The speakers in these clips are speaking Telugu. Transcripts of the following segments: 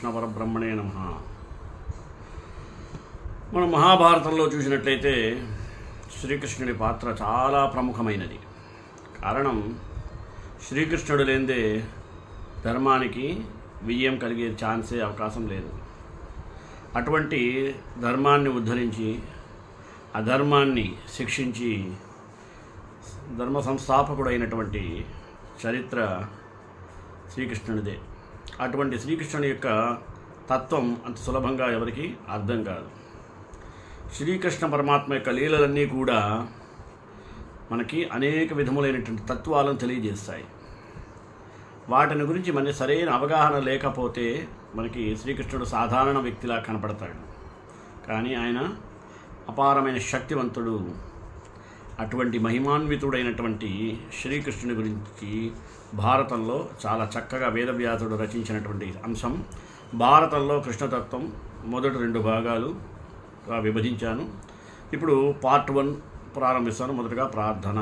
పరబ్రహ్మణే నమ మనం మహాభారతంలో చూసినట్లయితే శ్రీకృష్ణుడి పాత్ర చాలా ప్రముఖమైనది కారణం శ్రీకృష్ణుడు లేనిదే ధర్మానికి విజయం కలిగే ఛాన్సే అవకాశం లేదు అటువంటి ధర్మాన్ని ఉద్ధరించి అధర్మాన్ని శిక్షించి ధర్మ సంస్థాపకుడైనటువంటి చరిత్ర శ్రీకృష్ణుడిదే అటువంటి శ్రీకృష్ణుని యొక్క తత్వం అంత సులభంగా ఎవరికి అర్థం కాదు శ్రీకృష్ణ పరమాత్మ యొక్క లీలలన్నీ కూడా మనకి అనేక విధములైనటువంటి తత్వాలను తెలియజేస్తాయి వాటిని గురించి మన సరైన అవగాహన లేకపోతే మనకి శ్రీకృష్ణుడు సాధారణ వ్యక్తిలా కనపడతాడు కానీ ఆయన అపారమైన శక్తివంతుడు అటువంటి మహిమాన్వితుడైనటువంటి శ్రీకృష్ణుని గురించి భారతంలో చాలా చక్కగా వేదవ్యాసుడు రచించినటువంటి అంశం భారతంలో కృష్ణతత్వం మొదటి రెండు భాగాలుగా విభజించాను ఇప్పుడు పార్ట్ వన్ ప్రారంభిస్తాను మొదటగా ప్రార్థన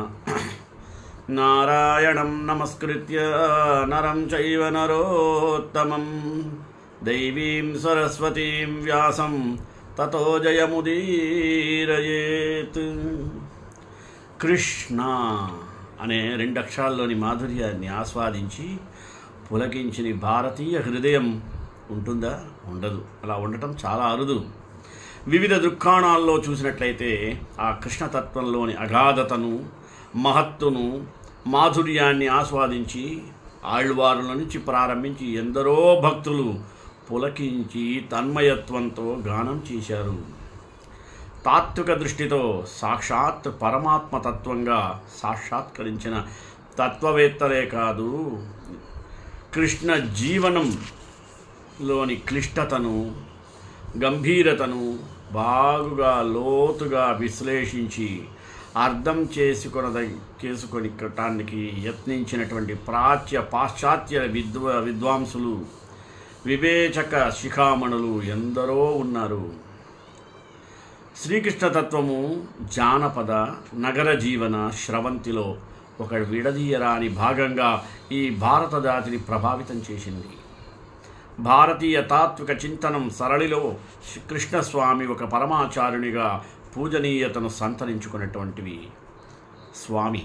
నారాయణం నమస్కృత్య నరం చైవ నరోత్తమం దైవీం సరస్వతీం వ్యాసం తతో జయముదీరయేత్ కృష్ణ అనే రెండు అక్షరాల్లోని మాధుర్యాన్ని ఆస్వాదించి పులకించిన భారతీయ హృదయం ఉంటుందా ఉండదు అలా ఉండటం చాలా అరుదు వివిధ దుఃఖాణాల్లో చూసినట్లయితే ఆ కృష్ణతత్వంలోని అగాధతను మహత్తును మాధుర్యాన్ని ఆస్వాదించి ఆళ్వారుల నుంచి ప్రారంభించి ఎందరో భక్తులు పులకించి తన్మయత్వంతో గానం చేశారు తాత్విక దృష్టితో సాక్షాత్ పరమాత్మ తత్వంగా సాక్షాత్కరించిన తత్వవేత్తలే కాదు కృష్ణ జీవనంలోని క్లిష్టతను గంభీరతను బాగుగా లోతుగా విశ్లేషించి అర్థం చేసుకొనద చేసుకొనిటానికి యత్నించినటువంటి ప్రాచ్య పాశ్చాత్య విద్వ విద్వాంసులు వివేచక శిఖామణులు ఎందరో ఉన్నారు శ్రీకృష్ణ తత్వము జానపద నగర జీవన స్రవంతిలో ఒక విడదీయరాని భాగంగా ఈ భారత జాతిని ప్రభావితం చేసింది భారతీయ తాత్విక చింతనం సరళిలో కృష్ణస్వామి ఒక పరమాచార్యునిగా పూజనీయతను సంతరించుకున్నటువంటివి స్వామి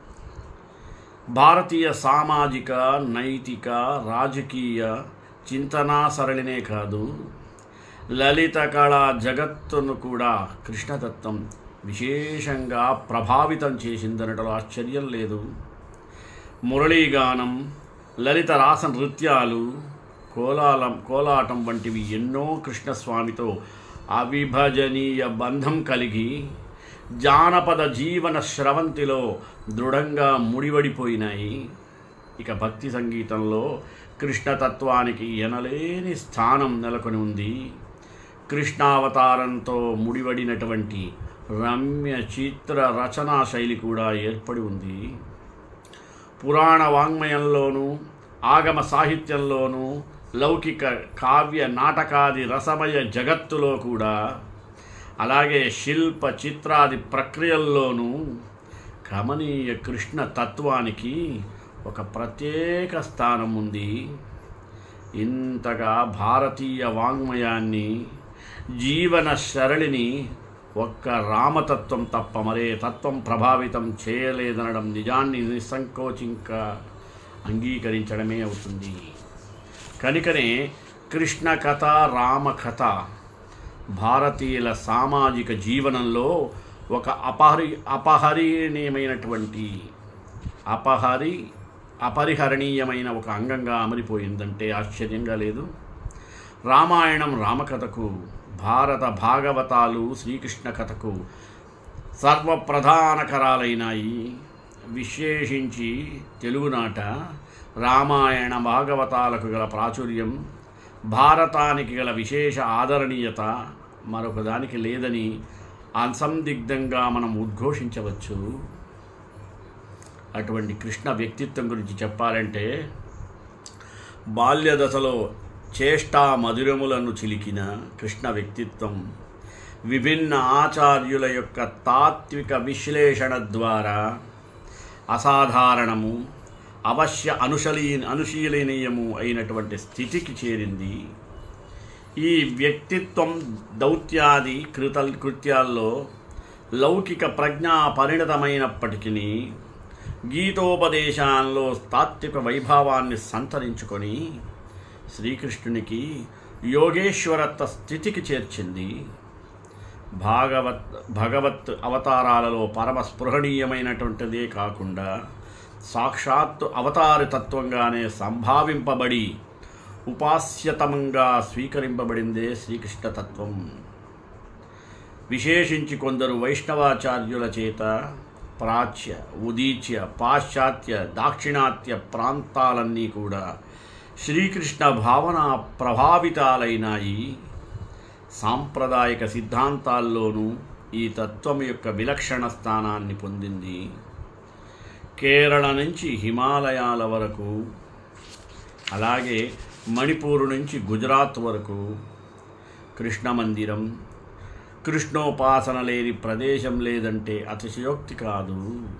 భారతీయ సామాజిక నైతిక రాజకీయ చింతనా సరళినే కాదు లలిత కళా జగత్తును కూడా కృష్ణతత్వం విశేషంగా ప్రభావితం చేసిందనటలో ఆశ్చర్యం లేదు మురళీగానం లలిత రాస నృత్యాలు కోలాలం కోలాటం వంటివి ఎన్నో కృష్ణస్వామితో అవిభజనీయ బంధం కలిగి జానపద జీవన స్రవంతిలో దృఢంగా ముడివడిపోయినాయి ఇక భక్తి సంగీతంలో కృష్ణతత్వానికి ఎనలేని స్థానం నెలకొని ఉంది కృష్ణావతారంతో ముడివడినటువంటి రమ్య చిత్ర రచనా శైలి కూడా ఏర్పడి ఉంది పురాణ వాంగ్మయంలోనూ ఆగమ సాహిత్యంలోనూ లౌకిక కావ్య నాటకాది రసమయ జగత్తులో కూడా అలాగే శిల్ప చిత్రాది ప్రక్రియల్లోనూ కమనీయ కృష్ణ తత్వానికి ఒక ప్రత్యేక స్థానం ఉంది ఇంతగా భారతీయ వాంగ్మయాన్ని జీవన సరళిని ఒక్క రామతత్వం తప్ప మరే తత్వం ప్రభావితం చేయలేదనడం నిజాన్ని నిస్సంకోచింక అంగీకరించడమే అవుతుంది కనుకనే కృష్ణ కథ రామ కథ భారతీయుల సామాజిక జీవనంలో ఒక అపహరి అపహరణీయమైనటువంటి అపహరి అపరిహరణీయమైన ఒక అంగంగా అమరిపోయిందంటే ఆశ్చర్యంగా లేదు రామాయణం రామకథకు భారత భాగవతాలు శ్రీకృష్ణ కథకు సర్వప్రధానకరాలైనాయి విశేషించి తెలుగునాట రామాయణ భాగవతాలకు గల ప్రాచుర్యం భారతానికి గల విశేష ఆదరణీయత మరొక దానికి లేదని అసందిగ్ధంగా మనం ఉద్ఘోషించవచ్చు అటువంటి కృష్ణ వ్యక్తిత్వం గురించి చెప్పాలంటే బాల్య దశలో చేష్టా మధురములను చిలికిన కృష్ణ వ్యక్తిత్వం విభిన్న ఆచార్యుల యొక్క తాత్విక విశ్లేషణ ద్వారా అసాధారణము అవశ్య అనుశలీ అనుశీలనీయము అయినటువంటి స్థితికి చేరింది ఈ వ్యక్తిత్వం దౌత్యాది కృత కృత్యాల్లో లౌకిక ప్రజ్ఞా పరిణతమైనప్పటికీ గీతోపదేశాల్లో తాత్విక వైభవాన్ని సంతరించుకొని శ్రీకృష్ణునికి యోగేశ్వరత్వ స్థితికి చేర్చింది భాగవత్ భగవత్ అవతారాలలో పరమ స్పృహణీయమైనటువంటిదే కాకుండా సాక్షాత్తు అవతారి తత్వంగానే సంభావింపబడి ఉపాస్యతమంగా స్వీకరింపబడిందే శ్రీకృష్ణ తత్వం విశేషించి కొందరు వైష్ణవాచార్యుల చేత ప్రాచ్య ఉదీచ్య పాశ్చాత్య దాక్షిణాత్య ప్రాంతాలన్నీ కూడా శ్రీకృష్ణ భావన ప్రభావితాలైనాయి సాంప్రదాయిక సిద్ధాంతాల్లోనూ ఈ తత్వం యొక్క విలక్షణ స్థానాన్ని పొందింది కేరళ నుంచి హిమాలయాల వరకు అలాగే మణిపూర్ నుంచి గుజరాత్ వరకు కృష్ణ మందిరం కృష్ణోపాసన లేని ప్రదేశం లేదంటే అతిశయోక్తి కాదు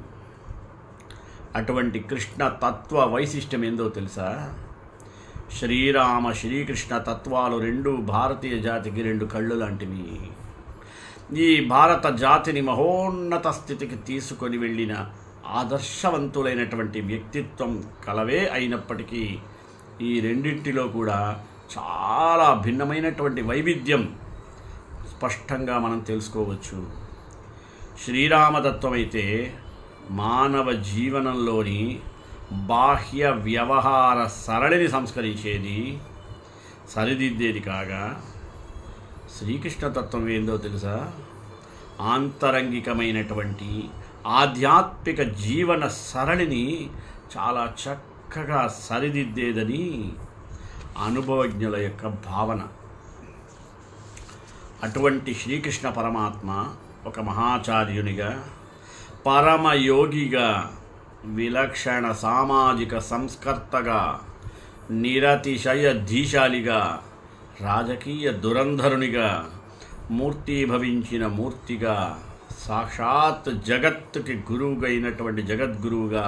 అటువంటి కృష్ణ తత్వ వైశిష్టం ఏందో తెలుసా శ్రీరామ శ్రీకృష్ణ తత్వాలు రెండు భారతీయ జాతికి రెండు కళ్ళు లాంటివి ఈ భారత జాతిని మహోన్నత స్థితికి తీసుకొని వెళ్ళిన ఆదర్శవంతులైనటువంటి వ్యక్తిత్వం కలవే అయినప్పటికీ ఈ రెండింటిలో కూడా చాలా భిన్నమైనటువంటి వైవిధ్యం స్పష్టంగా మనం తెలుసుకోవచ్చు శ్రీరామతత్వం అయితే మానవ జీవనంలోని బాహ్య వ్యవహార సరళిని సంస్కరించేది సరిదిద్దేది కాగా శ్రీకృష్ణ తత్వం ఏందో తెలుసా ఆంతరంగికమైనటువంటి ఆధ్యాత్మిక జీవన సరళిని చాలా చక్కగా సరిదిద్దేదని అనుభవజ్ఞుల యొక్క భావన అటువంటి శ్రీకృష్ణ పరమాత్మ ఒక మహాచార్యునిగా పరమయోగిగా విలక్షణ సామాజిక సంస్కర్తగా నిరతిశయ ధీశాలిగా రాజకీయ దురంధరునిగా మూర్తీభవించిన మూర్తిగా సాక్షాత్ జగత్తుకి గురువుగైనటువంటి జగద్గురువుగా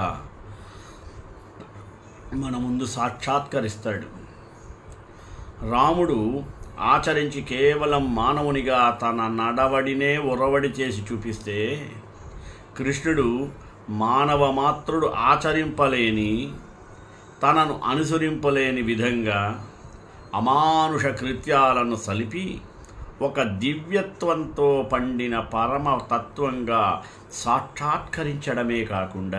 మన ముందు సాక్షాత్కరిస్తాడు రాముడు ఆచరించి కేవలం మానవునిగా తన నడవడినే ఉరవడి చేసి చూపిస్తే కృష్ణుడు మానవ మాత్రుడు ఆచరింపలేని తనను అనుసరింపలేని విధంగా అమానుష కృత్యాలను సలిపి ఒక దివ్యత్వంతో పండిన పరమ తత్వంగా సాక్షాత్కరించడమే కాకుండా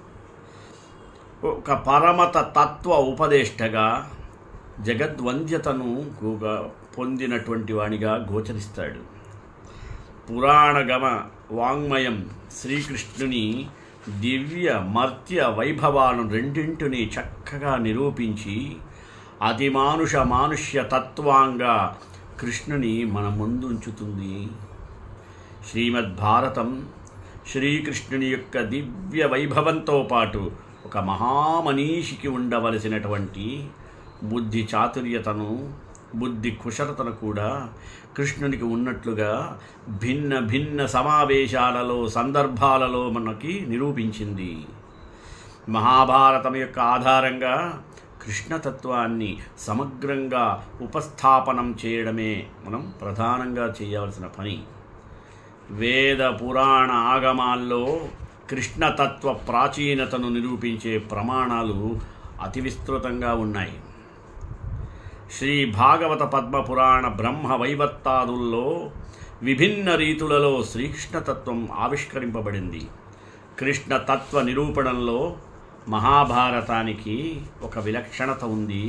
ఒక పరమత తత్వ ఉపదేష్టగా జగద్వంద్యతను గోగా పొందినటువంటి వానిగా గోచరిస్తాడు పురాణగమ వాంగ్మయం శ్రీకృష్ణుని దివ్య మర్త్య వైభవాలను రెండింటిని చక్కగా నిరూపించి అతిమానుష మానుష్య తత్వాంగా కృష్ణుని మన ముందుంచుతుంది శ్రీమద్భారతం శ్రీకృష్ణుని యొక్క దివ్య వైభవంతో పాటు ఒక మహామనీషికి ఉండవలసినటువంటి బుద్ధి చాతుర్యతను బుద్ధి కుశలతను కూడా కృష్ణునికి ఉన్నట్లుగా భిన్న భిన్న సమావేశాలలో సందర్భాలలో మనకి నిరూపించింది మహాభారతం యొక్క ఆధారంగా కృష్ణతత్వాన్ని సమగ్రంగా ఉపస్థాపనం చేయడమే మనం ప్రధానంగా చేయవలసిన పని వేద పురాణ ఆగమాల్లో కృష్ణతత్వ ప్రాచీనతను నిరూపించే ప్రమాణాలు అతి విస్తృతంగా ఉన్నాయి శ్రీ భాగవత పద్మ పురాణ బ్రహ్మ వైవత్తాదుల్లో విభిన్న రీతులలో శ్రీకృష్ణతత్వం ఆవిష్కరింపబడింది కృష్ణతత్వ నిరూపణలో మహాభారతానికి ఒక విలక్షణత ఉంది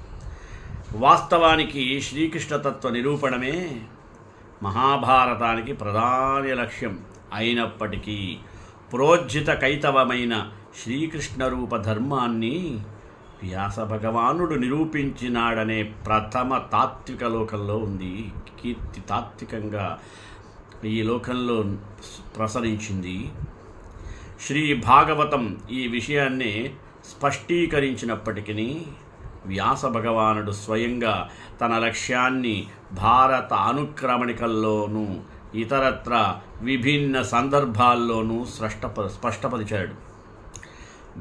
వాస్తవానికి శ్రీకృష్ణతత్వ నిరూపణమే మహాభారతానికి ప్రధాన లక్ష్యం అయినప్పటికీ ప్రోజ్జిత కైతవమైన శ్రీకృష్ణ రూప ధర్మాన్ని వ్యాస భగవానుడు నిరూపించినాడనే ప్రథమ తాత్విక లోకంలో ఉంది కీర్తి తాత్వికంగా ఈ లోకంలో ప్రసరించింది శ్రీ భాగవతం ఈ విషయాన్ని స్పష్టీకరించినప్పటికీ వ్యాస భగవానుడు స్వయంగా తన లక్ష్యాన్ని భారత అనుక్రమణికల్లోనూ ఇతరత్ర విభిన్న సందర్భాల్లోనూ స్పష్టప స్పష్టపరిచాడు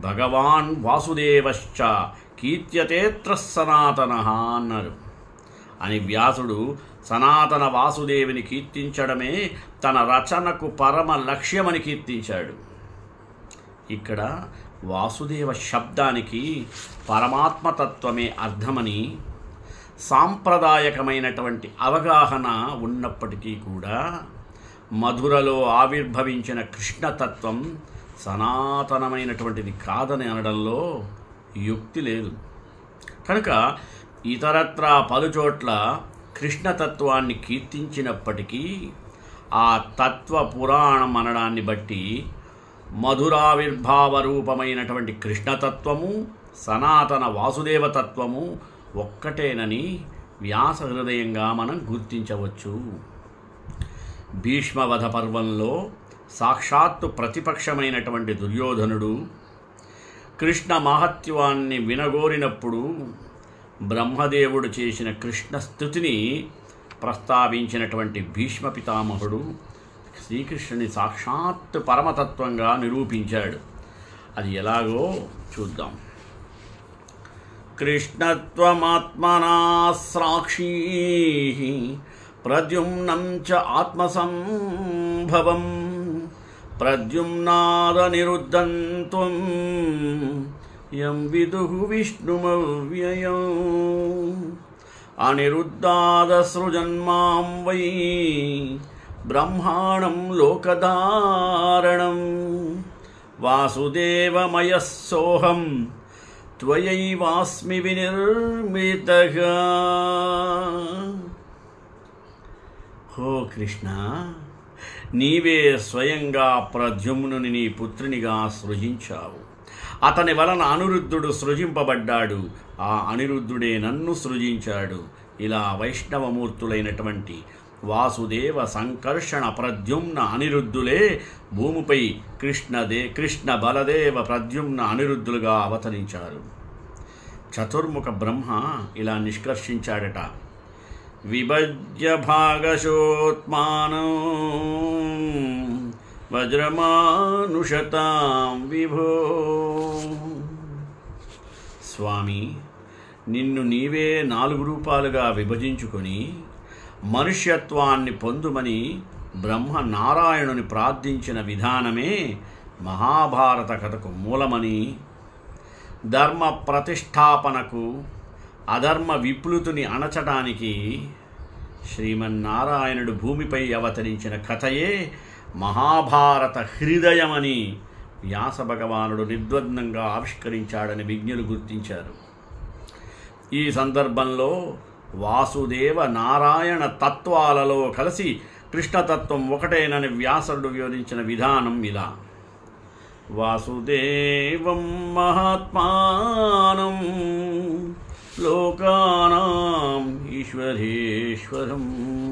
భగవాన్ వాసుదేవశ్చ కీర్త్యతేత్ర సనాతన అన్నారు అని వ్యాసుడు సనాతన వాసుదేవిని కీర్తించడమే తన రచనకు పరమ లక్ష్యమని కీర్తించాడు ఇక్కడ వాసుదేవ శబ్దానికి పరమాత్మతత్వమే అర్థమని సాంప్రదాయకమైనటువంటి అవగాహన ఉన్నప్పటికీ కూడా మధురలో ఆవిర్భవించిన కృష్ణతత్వం సనాతనమైనటువంటిది కాదని అనడంలో యుక్తి లేదు కనుక ఇతరత్ర పలుచోట్ల కృష్ణతత్వాన్ని కీర్తించినప్పటికీ ఆ తత్వ పురాణం అనడాన్ని బట్టి మధురావిర్భావ రూపమైనటువంటి కృష్ణతత్వము సనాతన వాసుదేవతత్వము ఒక్కటేనని వ్యాస హృదయంగా మనం గుర్తించవచ్చు భీష్మవధ పర్వంలో సాక్షాత్తు ప్రతిపక్షమైనటువంటి దుర్యోధనుడు కృష్ణ మహత్వాన్ని వినగోరినప్పుడు బ్రహ్మదేవుడు చేసిన కృష్ణ స్థుతిని ప్రస్తావించినటువంటి భీష్మ పితామహుడు శ్రీకృష్ణుని సాక్షాత్ పరమతత్వంగా నిరూపించాడు అది ఎలాగో చూద్దాం కృష్ణత్వమాత్మనా సాక్షీ ప్రద్యుమ్నం చ ఆత్మసంభవం ప్రద్యుమ్నాదనిరుద్ధం త్వం యం విదు విష్ణుమవ్యయం అనిరుద్ధాదసృజన్మాం వై బ్రహ్మాణం లోకధారణం వాసుదేవమయः సోహం త్వయైవాస్మి వినిర్మితగా హో కృష్ణ నీవే స్వయంగా ప్రద్యుమ్నుని నీ పుత్రునిగా సృజించావు అతని వలన అనిరుద్ధుడు సృజింపబడ్డాడు ఆ అనిరుద్ధుడే నన్ను సృజించాడు ఇలా వైష్ణవమూర్తులైనటువంటి వాసుదేవ సంకర్షణ ప్రద్యుమ్న అనిరుద్ధులే భూమిపై కృష్ణదే కృష్ణ బలదేవ ప్రద్యుమ్న అనిరుద్ధులుగా అవతరించారు చతుర్ముఖ బ్రహ్మ ఇలా నిష్కర్షించాడట విభజ్య భాగశోత్మానం వజ్రమానుషతాం విభో స్వామి నిన్ను నీవే నాలుగు రూపాలుగా విభజించుకొని మనుష్యత్వాన్ని పొందుమని బ్రహ్మ నారాయణుని ప్రార్థించిన విధానమే మహాభారత కథకు మూలమని ధర్మ ప్రతిష్టాపనకు అధర్మ విప్లుతుని అణచడానికి శ్రీమన్నారాయణుడు భూమిపై అవతరించిన కథయే మహాభారత హృదయమని వ్యాస భగవానుడు నిర్ద్వందంగా ఆవిష్కరించాడని విజ్ఞులు గుర్తించారు ఈ సందర్భంలో వాసుదేవ నారాయణ తత్వాలలో కలిసి కృష్ణతత్వం ఒకటేనని వ్యాసుడు వివరించిన విధానం ఇలా వాసుదేవం మహాత్మానం లోకానాం ఈశ్వరేశ్వరం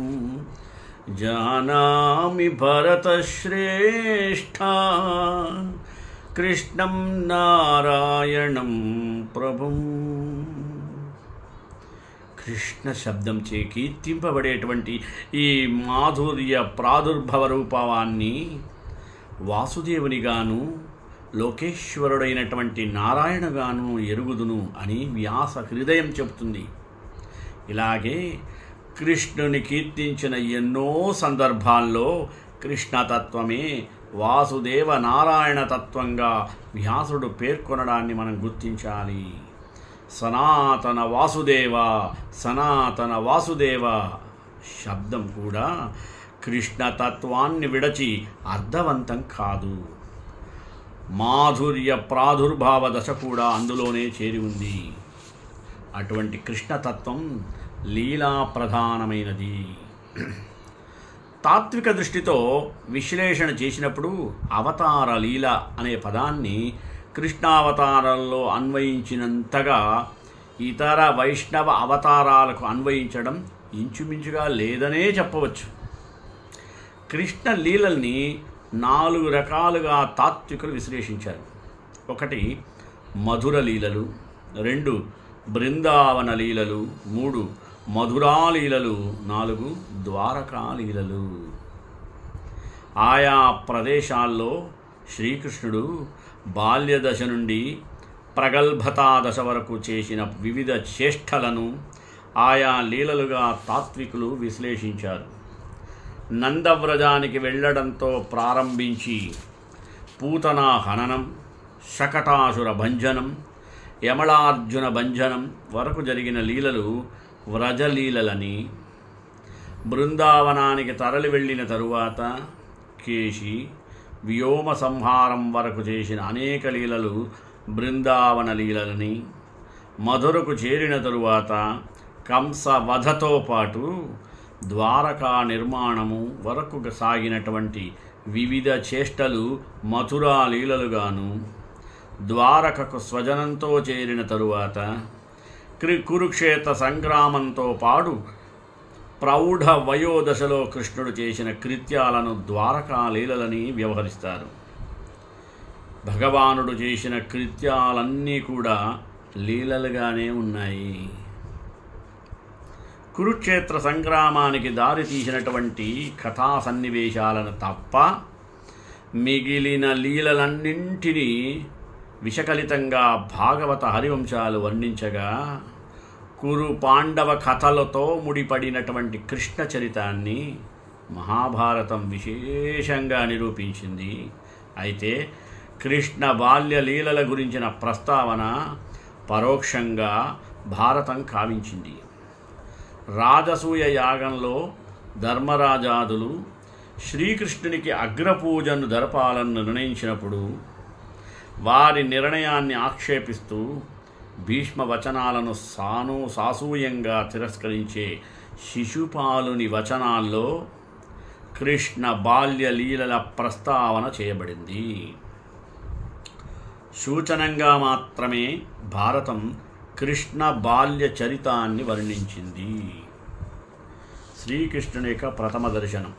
జానామి భరతశ్రేష్ఠ కృష్ణం నారాయణం ప్రభుం కృష్ణ శబ్దం చే కీర్తింపబడేటువంటి ఈ మాధుర్య ప్రాదుర్భవ రూపవాన్ని వాసుదేవునిగాను లోకేశ్వరుడైనటువంటి నారాయణగాను ఎరుగుదును అని వ్యాస హృదయం చెబుతుంది ఇలాగే కృష్ణుని కీర్తించిన ఎన్నో సందర్భాల్లో కృష్ణతత్వమే వాసుదేవ నారాయణ తత్వంగా వ్యాసుడు పేర్కొనడాన్ని మనం గుర్తించాలి సనాతన వాసుదేవ సనాతన వాసుదేవ శబ్దం కూడా కృష్ణతత్వాన్ని విడచి అర్థవంతం కాదు మాధుర్య ప్రాదుర్భావ దశ కూడా అందులోనే చేరి ఉంది అటువంటి కృష్ణతత్వం లీలా ప్రధానమైనది తాత్విక దృష్టితో విశ్లేషణ చేసినప్పుడు అవతార లీల అనే పదాన్ని కృష్ణావతారంలో అన్వయించినంతగా ఇతర వైష్ణవ అవతారాలకు అన్వయించడం ఇంచుమించుగా లేదనే చెప్పవచ్చు కృష్ణ లీలల్ని నాలుగు రకాలుగా తాత్వికులు విశ్లేషించారు ఒకటి మధుర లీలలు రెండు బృందావన లీలలు మూడు మధురాలీలలు నాలుగు ద్వారకాలీలలు ఆయా ప్రదేశాల్లో శ్రీకృష్ణుడు బాల్యదశ నుండి ప్రగల్భతా దశ వరకు చేసిన వివిధ చేష్టలను ఆయా లీలలుగా తాత్వికులు విశ్లేషించారు నందవ్రజానికి వెళ్ళడంతో ప్రారంభించి పూతనా హననం శకటాసుర భంజనం యమళార్జున భంజనం వరకు జరిగిన లీలలు వ్రజలీలలని బృందావనానికి తరలి వెళ్ళిన తరువాత కేశి వ్యోమ సంహారం వరకు చేసిన అనేక లీలలు బృందావన లీలలని మధురకు చేరిన తరువాత కంస వధతో పాటు ద్వారకా నిర్మాణము వరకు సాగినటువంటి వివిధ చేష్టలు మథురా లీలలుగాను ద్వారకకు స్వజనంతో చేరిన తరువాత క్రి కురుక్షేత్ర సంగ్రామంతో పాటు ప్రౌఢ వయోదశలో కృష్ణుడు చేసిన కృత్యాలను ద్వారకా లీలలని వ్యవహరిస్తారు భగవానుడు చేసిన కృత్యాలన్నీ కూడా లీలలుగానే ఉన్నాయి కురుక్షేత్ర సంగ్రామానికి దారి తీసినటువంటి కథా సన్నివేశాలను తప్ప మిగిలిన లీలలన్నింటినీ విషకలితంగా భాగవత హరివంశాలు వర్ణించగా కురు పాండవ కథలతో ముడిపడినటువంటి కృష్ణ చరితాన్ని మహాభారతం విశేషంగా నిరూపించింది అయితే కృష్ణ బాల్య లీలల గురించిన ప్రస్తావన పరోక్షంగా భారతం కావించింది రాజసూయ యాగంలో ధర్మరాజాదులు శ్రీకృష్ణునికి అగ్రపూజను జరపాలని నిర్ణయించినప్పుడు వారి నిర్ణయాన్ని ఆక్షేపిస్తూ భీష్మ వచనాలను సాను సాసూయంగా తిరస్కరించే శిశుపాలుని వచనాల్లో కృష్ణ బాల్య లీలల ప్రస్తావన చేయబడింది సూచనంగా మాత్రమే భారతం కృష్ణ బాల్య చరితాన్ని వర్ణించింది శ్రీకృష్ణుని యొక్క ప్రథమ దర్శనం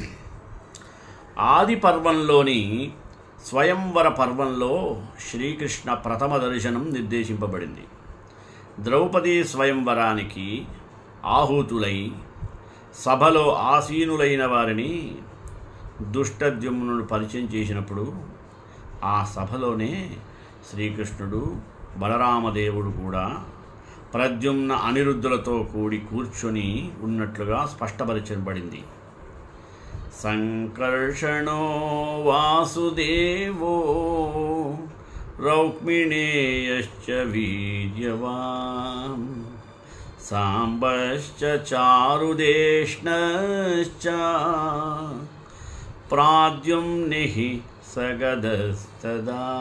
ఆది పర్వంలోని స్వయంవర పర్వంలో శ్రీకృష్ణ ప్రథమ దర్శనం నిర్దేశింపబడింది ద్రౌపదీ స్వయంవరానికి ఆహూతులై సభలో ఆసీనులైన వారిని దుష్టద్యుమ్నుడు పరిచయం చేసినప్పుడు ఆ సభలోనే శ్రీకృష్ణుడు బలరామదేవుడు కూడా ప్రద్యుమ్న అనిరుద్ధులతో కూడి కూర్చొని ఉన్నట్లుగా స్పష్టపరచబడింది సంకర్షణో వాసుదేవో రౌక్మిణేయశ్చ వీర్యవాన్ సాంబశ్చ చారుదేష్ణశ్చ ప్రాద్యుమ్నిః సగదస్తదా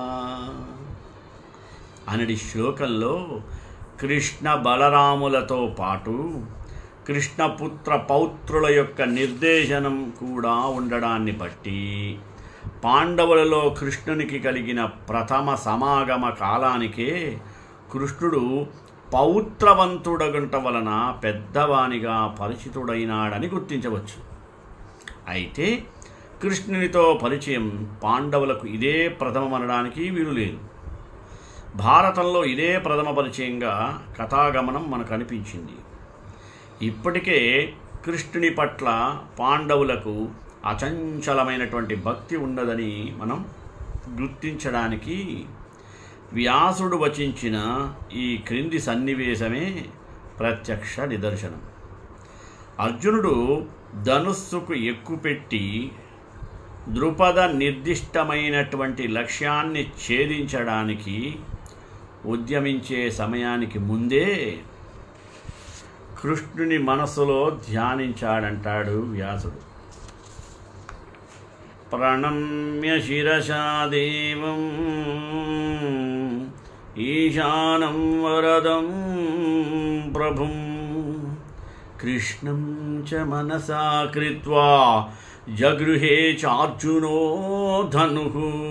అనడి శ్లోకంలో కృష్ణ బలరాములతో పాటు కృష్ణపుత్ర పౌత్రుల యొక్క నిర్దేశనం కూడా ఉండడాన్ని బట్టి పాండవులలో కృష్ణునికి కలిగిన ప్రథమ సమాగమ కాలానికే కృష్ణుడు పౌత్రవంతుడగంట వలన పెద్దవానిగా పరిచితుడైనాడని గుర్తించవచ్చు అయితే కృష్ణునితో పరిచయం పాండవులకు ఇదే ప్రథమమనడానికి వీలు లేదు భారతంలో ఇదే ప్రథమ పరిచయంగా కథాగమనం మనకు అనిపించింది ఇప్పటికే కృష్ణుని పట్ల పాండవులకు అచంచలమైనటువంటి భక్తి ఉన్నదని మనం గుర్తించడానికి వ్యాసుడు వచించిన ఈ క్రింది సన్నివేశమే ప్రత్యక్ష నిదర్శనం అర్జునుడు ధనుస్సుకు ఎక్కుపెట్టి ద్రుపద నిర్దిష్టమైనటువంటి లక్ష్యాన్ని ఛేదించడానికి ఉద్యమించే సమయానికి ముందే కృష్ణుని మనసులో ధ్యానించాడంటాడు వ్యాసుడు ప్రణమ్య శిరసా దేవం ఈశానం వరదం ప్రభుం కృష్ణం చ మనసా కృత్వా జగృహే చార్జునో ధను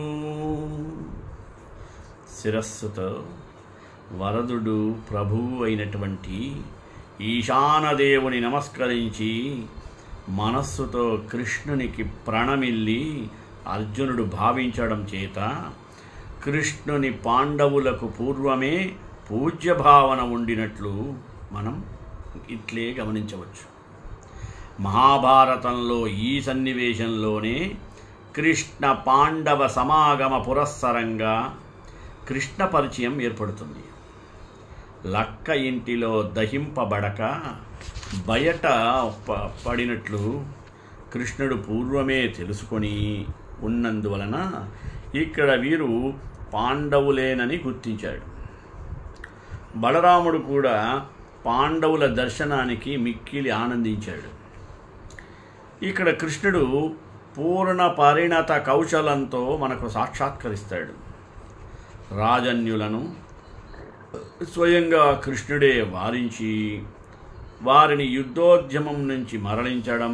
శిరస్సుతో వరదుడు ప్రభువు అయినటువంటి ఈశానదేవుని నమస్కరించి మనస్సుతో కృష్ణునికి ప్రణమిల్లి అర్జునుడు భావించడం చేత కృష్ణుని పాండవులకు పూర్వమే పూజ్య భావన ఉండినట్లు మనం ఇట్లే గమనించవచ్చు మహాభారతంలో ఈ సన్నివేశంలోనే కృష్ణ పాండవ సమాగమ పురస్సరంగా కృష్ణ పరిచయం ఏర్పడుతుంది లక్క ఇంటిలో దహింపబడక బయట ప- పడినట్లు కృష్ణుడు పూర్వమే తెలుసుకొని ఉన్నందువలన ఇక్కడ వీరు పాండవులేనని గుర్తించాడు బలరాముడు కూడా పాండవుల దర్శనానికి మిక్కిలి ఆనందించాడు ఇక్కడ కృష్ణుడు పూర్ణ పరిణత కౌశలంతో మనకు సాక్షాత్కరిస్తాడు రాజన్యులను స్వయంగా కృష్ణుడే వారించి వారిని యుద్ధోద్యమం నుంచి మరలించడం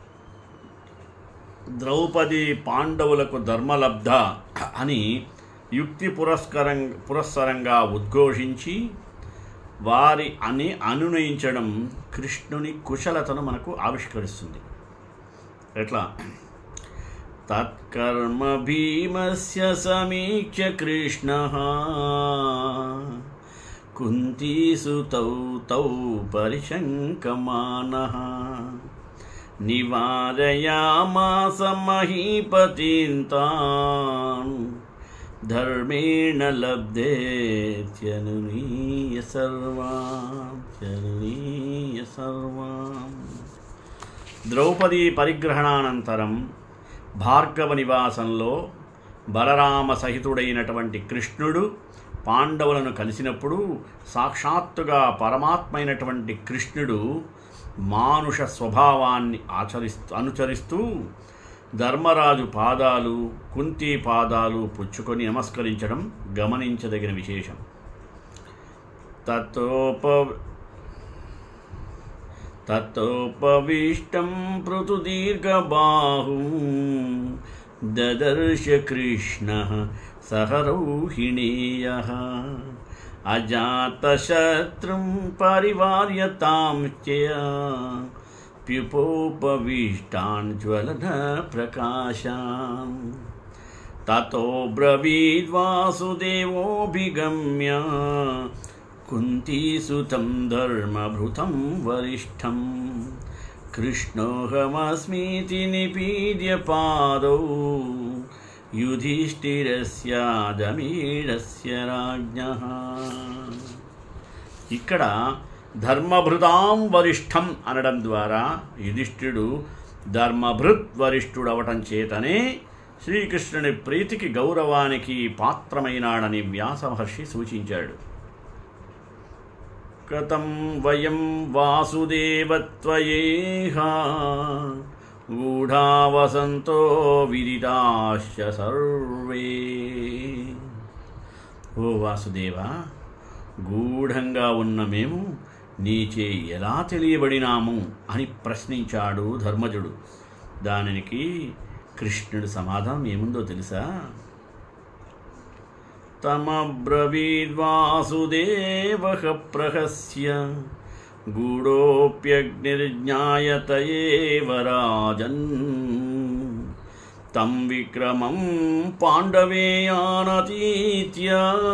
ద్రౌపది పాండవులకు ధర్మలబ్ధ అని యుక్తి పురస్కరం పురస్సరంగా ఉద్ఘోషించి వారి అని అనునయించడం కృష్ణుని కుశలతను మనకు ఆవిష్కరిస్తుంది ఎట్లా తత్కర్మ భీమస్య సమీక్ష్య కృష్ణ కుంతీసుతౌ తౌ పరిశంకమాన నివారయామాస మహీపతింతాన్ ధర్మేణ లబ్ధేత్యనునీయ సర్వాం త్యనునీయ సర్వాం ద్రౌపది పరిగ్రహణానంతరం భార్గవ నివాసంలో బలరామ సహితుడైనటువంటి కృష్ణుడు పాండవులను కలిసినప్పుడు సాక్షాత్తుగా పరమాత్మైనటువంటి కృష్ణుడు మానుష స్వభావాన్ని ఆచరిస్తూ అనుచరిస్తూ ధర్మరాజు పాదాలు కుంతి పాదాలు పుచ్చుకొని నమస్కరించడం గమనించదగిన విశేషం తతోప తతోపవిష్టం పృథుదీర్ఘబాహుం దదర్శ కృష్ణ సహరౌహిణీయ అజాతశత్రుం పరివార్యతాం చయ ప్యుపోపవిష్టాన్ జ్వలన ప్రకాశాన్ తతో బ్రవీద్వాసుదేవోభిగమ్య కుంతీసుతం ధర్మభృతం వరిష్టం కృష్ణోహమస్మీతి నిపీడ్య పాదౌ యుధిష్ఠిరస్యాదమీడస్య రాజ్ఞ ఇక్కడ ధర్మభృతాం వరిష్టం అనడం ద్వారా యుధిష్ఠిరుడు ధర్మభృత్ వరిష్ఠుడవటం చేతనే శ్రీకృష్ణుని ప్రీతికి గౌరవానికి పాత్రమైనాడని వ్యాస మహర్షి సూచించాడు కథం వయం వాసుదేవత్వయేహ గూఢావసంతో విదితాశ్చ సర్వే ఓ వాసుదేవ గూఢంగా ఉన్న మేము నీచే ఎలా తెలియబడినాము అని ప్రశ్నించాడు ధర్మజుడు దానికి కృష్ణుడి సమాధానం ఏముందో తెలుసా తమబ్రవీద్వాసుదేవ ప్రహస్య గూఢోప్యగ్నిర్జ్ఞాయత ఏవ రాజన్ తం విక్రమం పాండవేయానతీత్య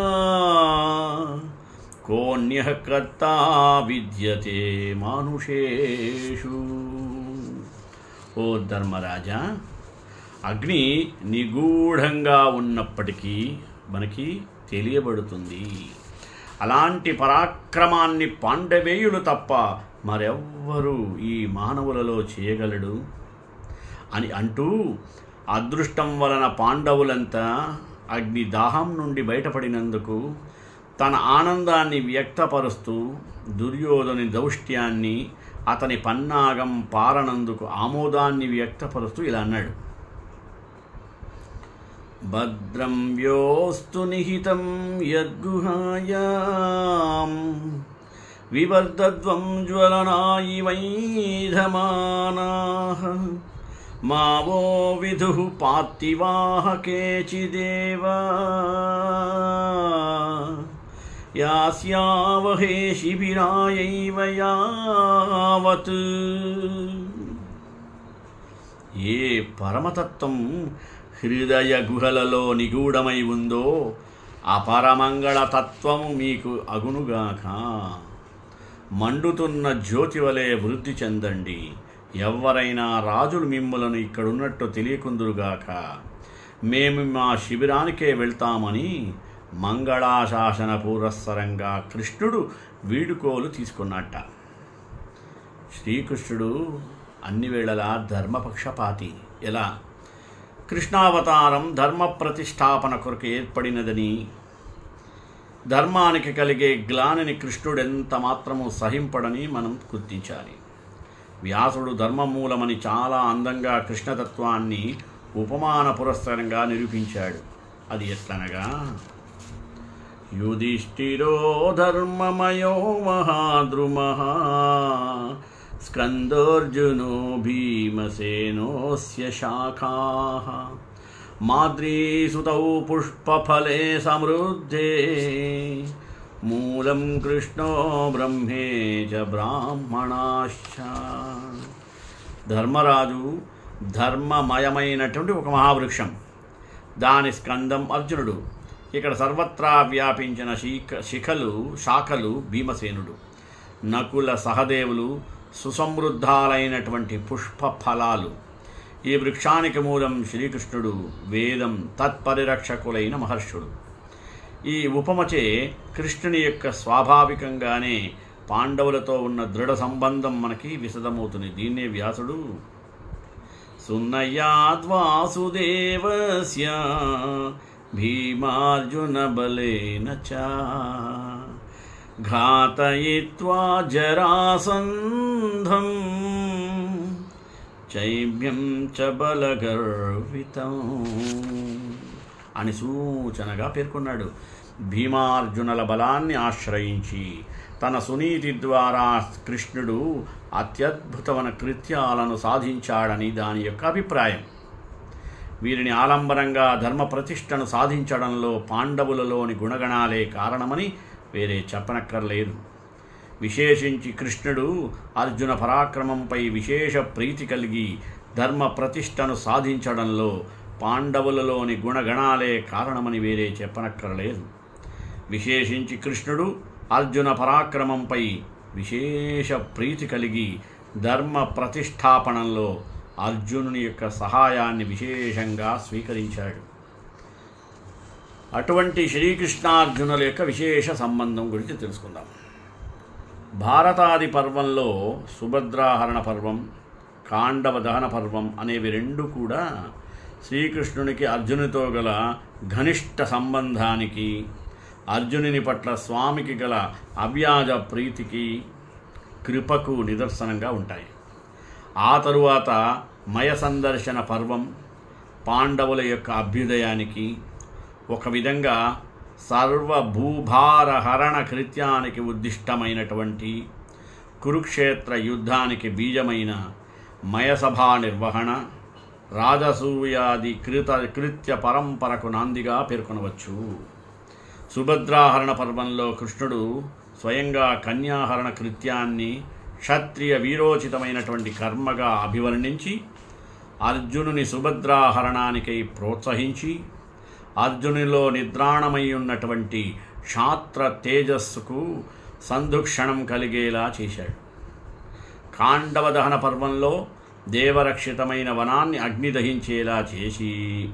కోన్య కర్తా విద్యతే మానుషేషు ఓ ధర్మరాజా అగ్ని నిగూఢంగా ఉన్నప్పటికీ మనకి తెలియబడుతుంది అలాంటి పరాక్రమాన్ని పాండవేయులు తప్ప మరెవ్వరూ ఈ మానవులలో చేయగలడు అని అంటూ అదృష్టం వలన పాండవులంతా అగ్ని దాహం నుండి బయటపడినందుకు తన ఆనందాన్ని వ్యక్తపరుస్తూ దుర్యోధని దౌష్ట్యాన్ని అతని పన్నాగం పారనందుకు ఆమోదాన్ని వ్యక్తపరుస్తూ ఇలా అన్నాడు భద్రం వ్యోస్తు నిహితం యద్గుహాయాం వివర్ధద్వం జ్వలనాయివైధమానాః మావో విదుః పార్థివాః కేచిదేవ యాస్యావహే శిబిరాయైవ యావత్ ఏ పరమతత్వం హృదయ గుహలలో నిగూఢమై ఉందో అపరమంగళ తత్వము మీకు అగునుగాక మండుతున్న జ్యోతి వలె వృద్ధి చెందండి ఎవరైనా రాజులు మిమ్ములను ఇక్కడున్నట్టు తెలియకుందురుగాక మేము మా శిబిరానికే వెళ్తామని మంగళాశాసన పురస్సరంగా కృష్ణుడు వీడుకోలు తీసుకున్నట్ట శ్రీకృష్ణుడు అన్ని వేళలా ధర్మపక్షపాతి ఎలా కృష్ణావతారం ధర్మ ప్రతిష్టాపన కొరకు ఏర్పడినదని ధర్మానికి కలిగే గ్లానిని కృష్ణుడెంత మాత్రము సహింపడని మనం గుర్తించాలి వ్యాసుడు ధర్మమూలమని చాలా అందంగా కృష్ణతత్వాన్ని ఉపమాన పురస్సరంగా నిరూపించాడు అది ఎట్లనగా యుధిష్ఠిరో ధర్మమయో మహాద్రుమః స్కందోర్జునో భీమసేనోస్య శాఖాः మాద్రీసుతౌ పుష్పఫలే సమృద్ధే మూలం కృష్ణో బ్రహ్మే చ బ్రాహ్మణాశ్చ ధర్మరాజు ధర్మమయమైనటువంటి ఒక మహావృక్షం దాని స్కందం అర్జునుడు ఇక్కడ సర్వత్రా వ్యాపించిన శీక శిఖలు శాఖలు భీమసేనుడు నకుల సహదేవులు సుసమృద్ధాలైనటువంటి పుష్ప ఫలాలు ఈ వృక్షానికి మూలం శ్రీకృష్ణుడు వేదం తత్పరిరక్షకులైన మహర్షుడు ఈ ఉపమచే కృష్ణుని యొక్క స్వాభావికంగానే పాండవులతో ఉన్న దృఢ సంబంధం మనకి విశదమవుతుంది దీన్నే వ్యాసుడు సున్నయాద్వాసుదేవస్య భీమార్జున బలేన చ ఘాతయిత్వా జరాసంధం చైభ్యం చ బలగర్వితం అని సూచనగా పేర్కొన్నాడు భీమార్జునుల బలాన్ని ఆశ్రయించి తన సునీతి ద్వారా కృష్ణుడు అత్యద్భుతమైన కృత్యాలను సాధించాడని దాని యొక్క అభిప్రాయం వీరిని ఆలంబనంగా ధర్మ ప్రతిష్టను సాధించడంలో పాండవులలోని గుణగణాలే కారణమని వేరే చెప్పనక్కర్లేదు విశేషించి కృష్ణుడు అర్జున పరాక్రమంపై విశేష ప్రీతి కలిగి ధర్మ ప్రతిష్టను సాధించడంలో పాండవులలోని గుణగణాలే కారణమని వేరే చెప్పనక్కర్లేదు విశేషించి కృష్ణుడు అర్జున పరాక్రమంపై విశేష ప్రీతి కలిగి ధర్మ ప్రతిష్టాపనంలో అర్జునుని యొక్క సహాయాన్ని విశేషంగా స్వీకరించాడు అటువంటి శ్రీకృష్ణార్జునుల యొక్క విశేష సంబంధం గురించి తెలుసుకుందాం భారతాది పర్వంలో సుభద్రాహరణ పర్వం కాండవ దహన పర్వం అనేవి రెండు కూడా శ్రీకృష్ణునికి అర్జునితో గల ఘనిష్ట సంబంధానికి అర్జునుని పట్ల స్వామికి గల అవ్యాజ ప్రీతికి కృపకు నిదర్శనంగా ఉంటాయి ఆ తరువాత మయ సందర్శన పర్వం పాండవుల యొక్క అభ్యుదయానికి ఒక విధంగా సర్వభూభార హరణ కృత్యానికి ఉద్దిష్టమైనటువంటి కురుక్షేత్ర యుద్ధానికి బీజమైన మయసభా నిర్వహణ రాజసూయాది కృత కృత్య పరంపరకు నాందిగా పేర్కొనవచ్చు సుభద్రాహరణ పర్వంలో కృష్ణుడు స్వయంగా కన్యాహరణ కృత్యాన్ని క్షత్రియ వీరోచితమైనటువంటి కర్మగా అభివర్ణించి అర్జునుని సుభద్రాహరణానికై ప్రోత్సహించి అర్జునిలో నిద్రాణమై ఉన్నటువంటి క్షాత్ర తేజస్సుకు సందుక్షణం కలిగేలా చేశాడు కాండవ దహన పర్వంలో దేవరక్షితమైన వనాన్ని అగ్ని దహించేలా చేసి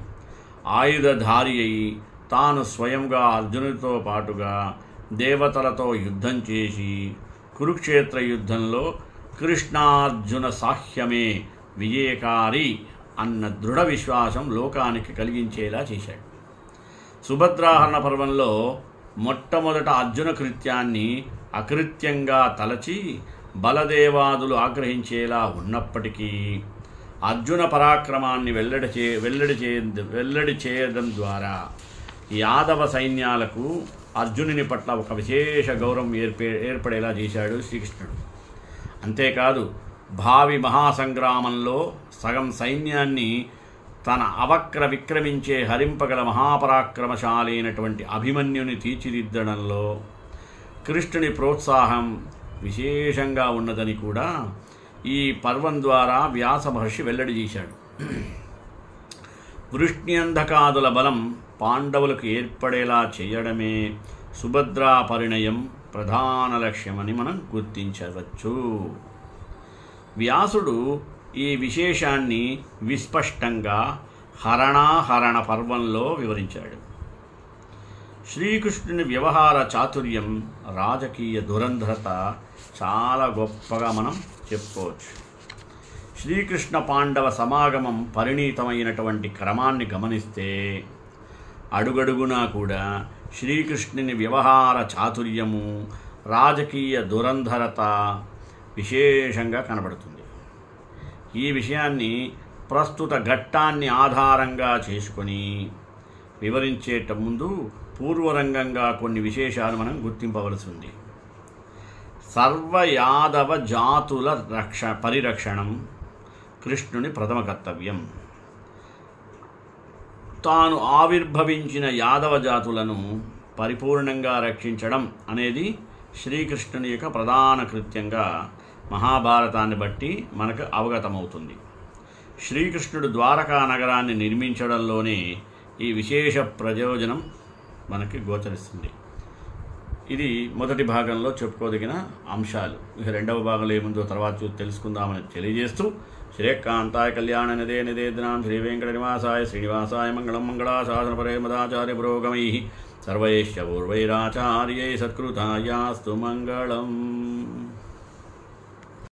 ఆయుధధారి అయి తాను స్వయంగా అర్జునుడితో పాటుగా దేవతలతో యుద్ధం చేసి కురుక్షేత్ర యుద్ధంలో కృష్ణార్జున సాహ్యమే విజయకారి అన్న దృఢ విశ్వాసం లోకానికి కలిగించేలా చేశాడు సుభద్రాహరణ పర్వంలో మొట్టమొదట అర్జున కృత్యాన్ని అకృత్యంగా తలచి బలదేవాదులు ఆగ్రహించేలా ఉన్నప్పటికీ అర్జున పరాక్రమాన్ని వెల్లడి చే వెల్లడి చే వెల్లడి చేయడం ద్వారా యాదవ సైన్యాలకు అర్జునుని పట్ల ఒక విశేష గౌరవం ఏర్పే ఏర్పడేలా చేశాడు శ్రీకృష్ణుడు అంతేకాదు భావి మహాసంగ్రామంలో సగం సైన్యాన్ని తన అవక్ర విక్రమించే హరింపగల మహాపరాక్రమశాలైనటువంటి అభిమన్యుని తీర్చిదిద్దడంలో కృష్ణుని ప్రోత్సాహం విశేషంగా ఉన్నదని కూడా ఈ పర్వం ద్వారా వ్యాస మహర్షి వెల్లడి చేశాడు వృష్ణ్యంధకాదుల బలం పాండవులకు ఏర్పడేలా చేయడమే సుభద్రా పరిణయం ప్రధాన లక్ష్యమని మనం గుర్తించవచ్చు వ్యాసుడు ఈ విశేషాన్ని విస్పష్టంగా హరణాహరణ పర్వంలో వివరించాడు శ్రీకృష్ణుని వ్యవహార చాతుర్యం రాజకీయ దురంధరత చాలా గొప్పగా మనం చెప్పుకోవచ్చు శ్రీకృష్ణ పాండవ సమాగమం పరిణీతమైనటువంటి క్రమాన్ని గమనిస్తే అడుగడుగునా కూడా శ్రీకృష్ణుని వ్యవహార చాతుర్యము రాజకీయ దురంధరత విశేషంగా కనబడుతుంది ఈ విషయాన్ని ప్రస్తుత ఘట్టాన్ని ఆధారంగా చేసుకొని వివరించేట ముందు పూర్వరంగంగా కొన్ని విశేషాలు మనం గుర్తింపవలసి ఉంది సర్వ యాదవ జాతుల రక్ష పరిరక్షణం కృష్ణుని ప్రథమ కర్తవ్యం తాను ఆవిర్భవించిన యాదవ జాతులను పరిపూర్ణంగా రక్షించడం అనేది శ్రీకృష్ణుని యొక్క ప్రధాన కృత్యంగా మహాభారతాన్ని బట్టి మనకు అవగతమవుతుంది శ్రీకృష్ణుడు ద్వారకా నగరాన్ని నిర్మించడంలోనే ఈ విశేష ప్రయోజనం మనకి గోచరిస్తుంది ఇది మొదటి భాగంలో చెప్పుకోదగిన అంశాలు ఇక రెండవ భాగంలో ఏముందో తర్వాత చూసి తెలుసుకుందామని తెలియజేస్తూ శ్రీకాంతాయ కళ్యాణ నిదే నిదేదినాం శ్రీ వెంకట నివాసాయ శ్రీనివాసాయ మంగళం మంగళాశాసన పరే మదాచార్య పురోగమై సర్వైశ్చ పూర్వైరాచార్యై సత్కృతాయాస్తు మంగళం